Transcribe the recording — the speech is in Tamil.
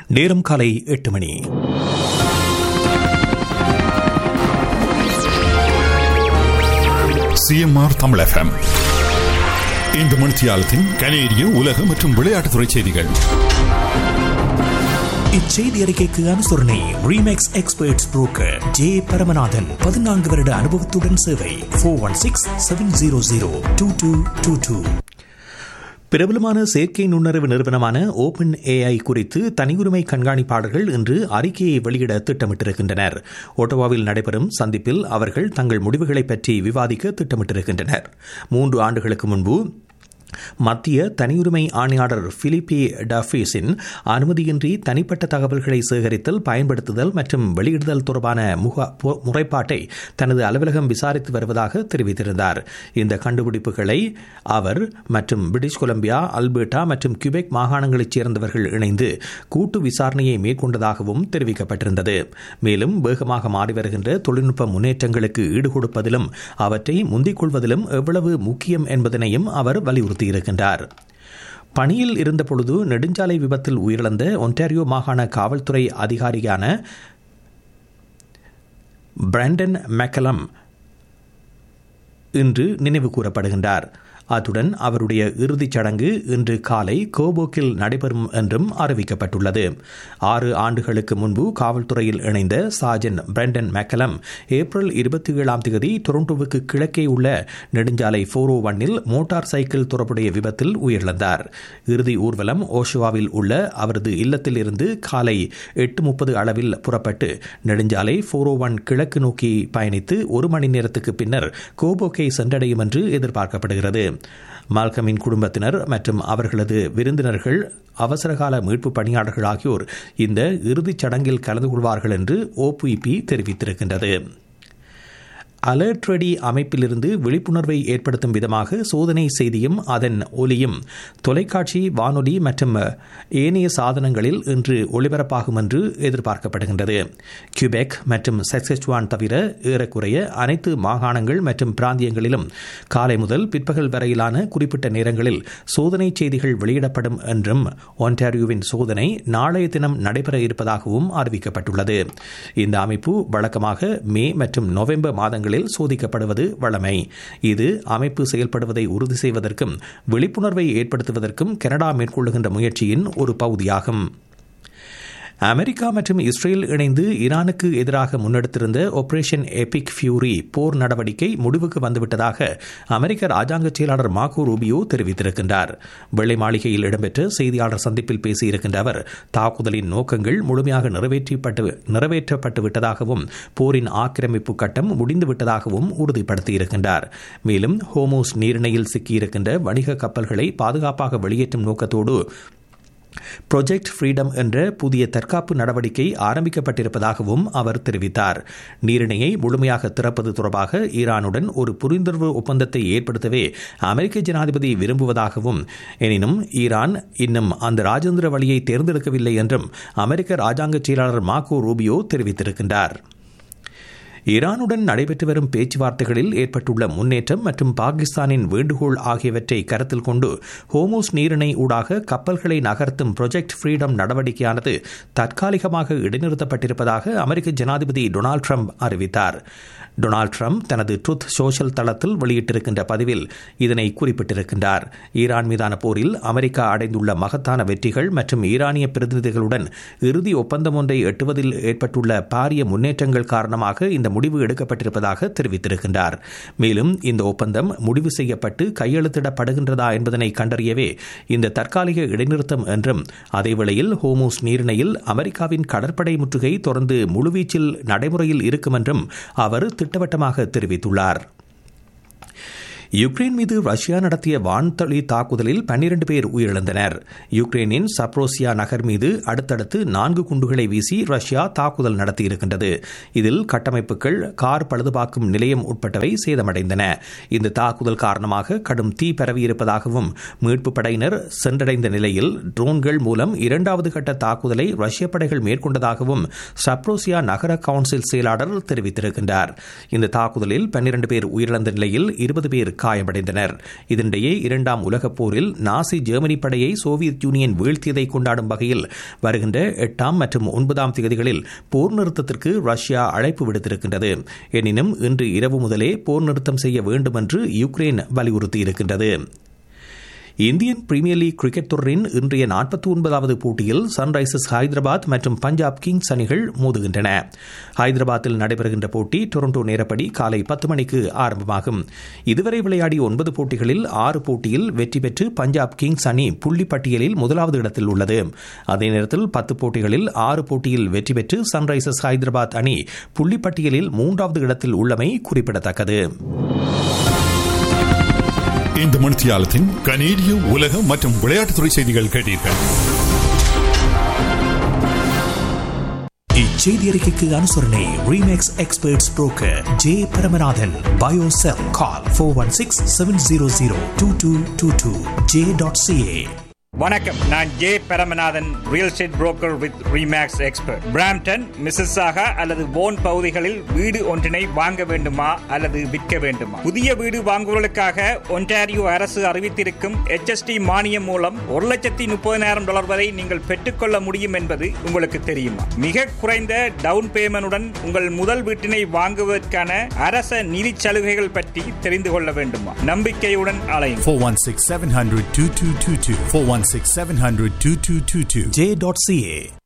நேரம் காலை எட்டு மணி சிஎம்ஆர் தமிழ் எஃப்எம் இந்த மணித்தியாலத்தின் கனேடிய உலக மற்றும் விளையாட்டுத்துறை செய்திகள் இச்செய்தி அறிக்கைக்கு அனுசரணை Remax experts broker J Paramanathan பதினான்கு வருட அனுபவத்துடன் சேவை four one six seven zero zero two two two two பிரபலமான செயற்கை நுண்ணறிவு நிறுவனமான ஓபன் ஏஐ குறித்து தனியுரிமை கண்காணிப்பாளர்கள் இன்று அறிக்கையை வெளியிட திட்டமிட்டிருக்கின்றனர் ஒட்டோவாவில் நடைபெறும் சந்திப்பில் அவர்கள் தங்கள் முடிவுகளை பற்றி விவாதிக்க திட்டமிட்டிருக்கின்றனர் மூன்று ஆண்டுகளுக்கு முன்பு மத்திய தனியுரிமை ஆணையாளர் பிலிப்பி டஃபீஸின் அனுமதியின்றி தனிப்பட்ட தகவல்களை சேகரித்தல் பயன்படுத்துதல் மற்றும் வெளியிடுதல் தொடர்பான முறைப்பாட்டை தனது அலுவலகம் விசாரித்து வருவதாக தெரிவித்திருந்தார் இந்த கண்டுபிடிப்புகளை அவர் மற்றும் பிரிட்டிஷ் கொலம்பியா அல்பர்டா மற்றும் கியூபெக் மாகாணங்களைச் சேர்ந்தவர்கள் இணைந்து கூட்டு விசாரணையை மேற்கொண்டதாகவும் தெரிவிக்கப்பட்டிருந்தது மேலும் வேகமாக மாறி வருகின்ற தொழில்நுட்ப முன்னேற்றங்களுக்கு ஈடுகொடுப்பதிலும் அவற்றை முந்திக் கொள்வதிலும் எவ்வளவு முக்கியம் என்பதனையும் அவர் வலியுறுத்தி இருக்கின்றார் பணியில் இருந்தபொழுது நெடுஞ்சாலை விபத்தில் உயிரிழந்த ஒன்டாரியோ மாகாண காவல்துறை அதிகாரியான பிராண்டன் மெக்கலம் இன்று நினைவு கூறப்படுகின்றார் அத்துடன் அவருடைய இறுதிச் சடங்கு இன்று காலை கோபோக்கில் நடைபெறும் என்றும் அறிவிக்கப்பட்டுள்ளது ஆறு ஆண்டுகளுக்கு முன்பு காவல்துறையில் இணைந்த சாஜன் பிரண்டன் மெக்கலம் ஏப்ரல் இருபத்தி ஏழாம் தேதி டொரண்டோவுக்கு கிழக்கே உள்ள நெடுஞ்சாலை போர் ஓ ஒன்னில் மோட்டார் சைக்கிள் தொடர்புடைய விபத்தில் உயிரிழந்தார் இறுதி ஊர்வலம் ஓஷுவாவில் உள்ள அவரது இல்லத்தில் இருந்து காலை எட்டு முப்பது அளவில் புறப்பட்டு நெடுஞ்சாலை போர் ஓ ஒன் கிழக்கு நோக்கி பயணித்து ஒரு மணி நேரத்துக்கு பின்னர் கோபோக்கை சென்றடையும் என்று எதிர்பார்க்கப்படுகிறது மால்கமின் குடும்பத்தினர் மற்றும் அவர்களது விருந்தினர்கள் அவசரகால மீட்பு பணியாளர்கள் ஆகியோர் இந்த இறுதிச் சடங்கில் கலந்து கொள்வார்கள் என்று ஓபிபி தெரிவித்திருக்கின்றது அலர்ட் ரெடி அமைப்பிலிருந்து விழிப்புணர்வை ஏற்படுத்தும் விதமாக சோதனை செய்தியும் அதன் ஒலியும் தொலைக்காட்சி வானொலி மற்றும் ஏனைய சாதனங்களில் இன்று ஒளிபரப்பாகும் என்று எதிர்பார்க்கப்படுகின்றது கியூபெக் மற்றும் சக்செஸ்டுவான் தவிர ஏறக்குறைய அனைத்து மாகாணங்கள் மற்றும் பிராந்தியங்களிலும் காலை முதல் பிற்பகல் வரையிலான குறிப்பிட்ட நேரங்களில் சோதனை செய்திகள் வெளியிடப்படும் என்றும் ஒன்டாரியோவின் சோதனை நாளைய தினம் நடைபெற இருப்பதாகவும் அறிவிக்கப்பட்டுள்ளது இந்த அமைப்பு வழக்கமாக மே மற்றும் நவம்பர் மாதங்களில் இடங்களில் சோதிக்கப்படுவது வழமை இது அமைப்பு செயல்படுவதை உறுதி செய்வதற்கும் விழிப்புணர்வை ஏற்படுத்துவதற்கும் கனடா மேற்கொள்ளுகின்ற முயற்சியின் ஒரு பகுதியாகும் அமெரிக்கா மற்றும் இஸ்ரேல் இணைந்து ஈரானுக்கு எதிராக முன்னெடுத்திருந்த ஆபரேஷன் எபிக் ஃபியூரி போர் நடவடிக்கை முடிவுக்கு வந்துவிட்டதாக அமெரிக்க ராஜாங்க செயலாளர் மார்கோ ரூபியோ தெரிவித்திருக்கின்றார் வெள்ளை மாளிகையில் இடம்பெற்ற செய்தியாளர் சந்திப்பில் பேசியிருக்கின்ற அவர் தாக்குதலின் நோக்கங்கள் முழுமையாக நிறைவேற்றப்பட்டு நிறைவேற்றப்பட்டு விட்டதாகவும் போரின் ஆக்கிரமிப்பு கட்டம் முடிந்துவிட்டதாகவும் உறுதிப்படுத்தியிருக்கின்றார் மேலும் ஹோமோஸ் நீரிணையில் சிக்கியிருக்கின்ற வணிக கப்பல்களை பாதுகாப்பாக வெளியேற்றும் நோக்கத்தோடு ப்ரொஜெக்ட் ஃப்ரீடம் என்ற புதிய தற்காப்பு நடவடிக்கை ஆரம்பிக்கப்பட்டிருப்பதாகவும் அவர் தெரிவித்தார் நீரிணையை முழுமையாக திறப்பது தொடர்பாக ஈரானுடன் ஒரு புரிந்துணர்வு ஒப்பந்தத்தை ஏற்படுத்தவே அமெரிக்க ஜனாதிபதி விரும்புவதாகவும் எனினும் ஈரான் இன்னும் அந்த ராஜேந்திர வழியை தேர்ந்தெடுக்கவில்லை என்றும் அமெரிக்க ராஜாங்க செயலாளர் மார்கோ ரூபியோ தெரிவித்திருக்கின்றார் ஈரானுடன் நடைபெற்று வரும் பேச்சுவார்த்தைகளில் ஏற்பட்டுள்ள முன்னேற்றம் மற்றும் பாகிஸ்தானின் வேண்டுகோள் ஆகியவற்றை கருத்தில் கொண்டு ஹோமோஸ் நீரிணை ஊடாக கப்பல்களை நகர்த்தும் ப்ரொஜெக்ட் ஃப்ரீடம் நடவடிக்கையானது தற்காலிகமாக இடைநிறுத்தப்பட்டிருப்பதாக அமெரிக்க ஜனாதிபதி டொனால்டு ட்ரம்ப் அறிவித்தார் டொனால்டு ட்ரம்ப் தனது ட்ருத் சோஷியல் தளத்தில் வெளியிட்டிருக்கின்ற பதிவில் இதனை குறிப்பிட்டிருக்கின்றார் ஈரான் மீதான போரில் அமெரிக்கா அடைந்துள்ள மகத்தான வெற்றிகள் மற்றும் ஈரானிய பிரதிநிதிகளுடன் இறுதி ஒப்பந்தம் ஒன்றை எட்டுவதில் ஏற்பட்டுள்ள பாரிய முன்னேற்றங்கள் காரணமாக இந்த முடிவு எடுக்கப்பட்டிருப்பதாக தெரிவித்திருக்கின்றார் மேலும் இந்த ஒப்பந்தம் முடிவு செய்யப்பட்டு கையெழுத்திடப்படுகின்றதா என்பதனை கண்டறியவே இந்த தற்காலிக இடைநிறுத்தம் என்றும் அதேவேளையில் ஹோமோஸ் நீரிணையில் அமெரிக்காவின் கடற்படை முற்றுகை தொடர்ந்து முழுவீச்சில் நடைமுறையில் இருக்கும் என்றும் அவர் திட்டவட்டமாக தெரிவித்துள்ளார் யுக்ரைன் மீது ரஷ்யா நடத்திய வான்தளி தாக்குதலில் பன்னிரண்டு பேர் உயிரிழந்தனர் யுக்ரைனின் சப்ரோசியா நகர் மீது அடுத்தடுத்து நான்கு குண்டுகளை வீசி ரஷ்யா தாக்குதல் நடத்தியிருக்கின்றது இதில் கட்டமைப்புகள் கார் பழுதுபார்க்கும் நிலையம் உட்பட்டவை சேதமடைந்தன இந்த தாக்குதல் காரணமாக கடும் தீ பரவியிருப்பதாகவும் மீட்பு படையினர் சென்றடைந்த நிலையில் ட்ரோன்கள் மூலம் இரண்டாவது கட்ட தாக்குதலை ரஷ்ய படைகள் மேற்கொண்டதாகவும் சப்ரோசியா நகர கவுன்சில் செயலாளர் தெரிவித்திருக்கின்றார் இந்த தாக்குதலில் பன்னிரண்டு பேர் உயிரிழந்த நிலையில் இருபது பேர் காயமடைந்தனர் இதனிடையே இரண்டாம் உலகப் போரில் நாசி ஜெர்மனி படையை சோவியத் யூனியன் வீழ்த்தியதை கொண்டாடும் வகையில் வருகின்ற எட்டாம் மற்றும் ஒன்பதாம் தேதிகளில் போர் நிறுத்தத்திற்கு ரஷ்யா அழைப்பு விடுத்திருக்கின்றது எனினும் இன்று இரவு முதலே போர் நிறுத்தம் செய்ய வேண்டும் என்று யுக்ரைன் வலியுறுத்தியிருக்கின்றது இந்தியன் பிரீமியர் லீக் கிரிக்கெட் தொடரின் இன்றைய நாற்பத்தி ஒன்பதாவது போட்டியில் சன்ரைசர்ஸ் ஹைதராபாத் மற்றும் பஞ்சாப் கிங்ஸ் அணிகள் மோதுகின்றன ஹைதராபாத்தில் நடைபெறுகின்ற போட்டி டொரண்டோ நேரப்படி காலை பத்து மணிக்கு ஆரம்பமாகும் இதுவரை விளையாடிய ஒன்பது போட்டிகளில் ஆறு போட்டியில் வெற்றி பெற்று பஞ்சாப் கிங்ஸ் அணி புள்ளி பட்டியலில் முதலாவது இடத்தில் உள்ளது அதே நேரத்தில் பத்து போட்டிகளில் ஆறு போட்டியில் வெற்றி பெற்று சன்ரைசர்ஸ் ஹைதராபாத் அணி புள்ளி பட்டியலில் மூன்றாவது இடத்தில் உள்ளமை குறிப்பிடத்தக்கது இந்த மணித்தியாலத்தின் கனேடிய உலக மற்றும் விளையாட்டுத்துறை செய்திகள் கேட்டீர்கள் இச்செய்தி அறிக்கைக்கு அனுசரணை Remax experts broker J Paramanathan பயோசெல் call four one six seven zero zero two two two two J dot ca வணக்கம் நான் J Paramanathan real estate broker with Remax Expert Brampton Mississauga அல்லது போன் பகுதிகளில் வீடு ஒன்றினை வாங்க வேண்டுமா அல்லது விற்க வேண்டுமா புதிய வீடு வாங்குவதற்காக ஒன்டாரியோ அரசு அறிவித்திருக்கும் HST மானியம் மூலம் ஒரு லட்சத்தி முப்பதினாயிரம் டாலர் வரை நீங்கள் பெற்றுக்கொள்ள முடியும் என்பது உங்களுக்கு தெரியுமா மிக குறைந்த டவுன் பேமெண்டுடன் உங்கள் முதல் வீட்டினை வாங்குவதற்கான அரச நிதி சலுகைகள் பற்றி தெரிந்து கொள்ள வேண்டுமா நம்பிக்கையுடன் அலையும் 416 700 2222. 416 700 2222. J dot CA